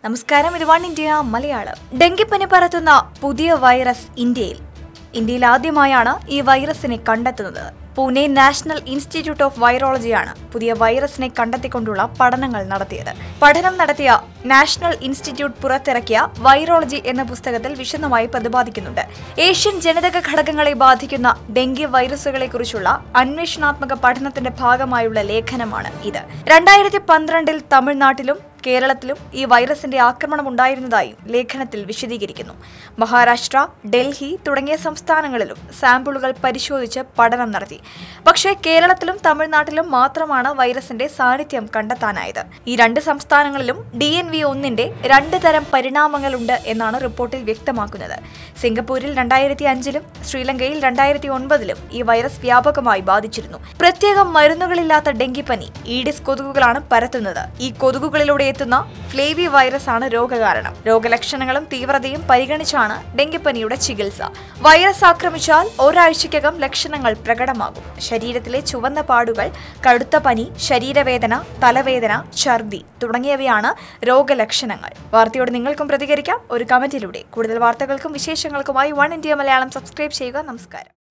നമസ്കാരം ഇത് one India Malayalam ഡെങ്കിപ്പനി പരത്തുന്ന പുതിയ വൈറസ് ഇന്ത്യയിൽ ഇന്ത്യയിൽ ആദ്യമായാണ് ഈ വൈറസിനെ കണ്ടെത്തുന്നത് പൂനെ നാഷണൽ ഇൻസ്റ്റിറ്റ്യൂട്ട് ഓഫ് വൈറോളജിയാണ് പുതിയ വൈറസിനെ കണ്ടെത്തിക്കൊണ്ടുള്ള പഠനങ്ങൾ നടത്തിയത് പഠനം നടത്തിയ നാഷണൽ ഇൻസ്റ്റിറ്റ്യൂട്ട് പുറത്തിറക്കിയ വൈറോളജി എന്ന പുസ്തകത്തിൽ വിശദമായി പ്രതിപാദിക്കുന്നുണ്ട് ഏഷ്യൻ ജനിതക ഘടകങ്ങളെ ബാധിക്കുന്ന ഡെങ്കി വൈറസുകളെ കുറിച്ചുള്ള അന്വേഷണാത്മക പഠനത്തിന്റെ ഭാഗമായുള്ള ലേഖനമാണ് ഇത് രണ്ടായിരത്തി പന്ത്രണ്ടിൽ തമിഴ്നാട്ടിലും കേരളത്തിലും ഈ വൈറസിന്റെ ആക്രമണം ഉണ്ടായിരുന്നതായും ലേഖനത്തിൽ വിശദീകരിക്കുന്നു മഹാരാഷ്ട്ര ഡൽഹി തുടങ്ങിയ സംസ്ഥാനങ്ങളിലും സാമ്പിളുകൾ പരിശോധിച്ച് പഠനം നടത്തി പക്ഷേ കേരളത്തിലും തമിഴ്നാട്ടിലും മാത്രമാണ് വൈറസിന്റെ സാന്നിധ്യം കണ്ടെത്താനായത് ഈ രണ്ട് സംസ്ഥാനങ്ങളിലും ഡി എൻ വി ഒന്നിന്റെ രണ്ട് തരം പരിണാമങ്ങളുണ്ട് എന്നാണ് റിപ്പോർട്ടിൽ വ്യക്തമാക്കുന്നത് സിംഗപ്പൂരിൽ രണ്ടായിരത്തി അഞ്ചിലും ശ്രീലങ്കയിൽ രണ്ടായിരത്തി ഒൻപതിലും ഈ വൈറസ് വ്യാപകമായി ബാധിച്ചിരുന്നു പ്രത്യേകം മരുന്നുകളില്ലാത്ത ഡെങ്കിപ്പനി ഈഡിസ് കൊതുകുകളാണ് പരത്തുന്നത് ഈ കൊതുകുകളിലൂടെ എത്തുന്ന ഫ്ലേവി വൈറസ് ആണ് രോഗകാരണം രോഗലക്ഷണങ്ങളും തീവ്രതയും പരിഗണിച്ചാണ് ഡെങ്കിപ്പനിയുടെ ചികിത്സ വൈറസ് ആക്രമിച്ചാൽ ഒരാഴ്ചയ്ക്കകം ലക്ഷണങ്ങൾ പ്രകടമാകും ശരീരത്തിലെ ചുവന്ന പാടുകൾ കടുത്ത പനി ശരീരവേദന തലവേദന ഛർദി തുടങ്ങിയവയാണ് രോഗലക്ഷണങ്ങൾ വാർത്തയോട് നിങ്ങൾക്കും പ്രതികരിക്കാം ഒരു കമന്റിലൂടെ കൂടുതൽ വാർത്തകൾക്കും വിശേഷങ്ങൾക്കുമായി വൺ ഇന്ത്യ മലയാളം സബ്സ്ക്രൈബ് ചെയ്യുക നമസ്കാരം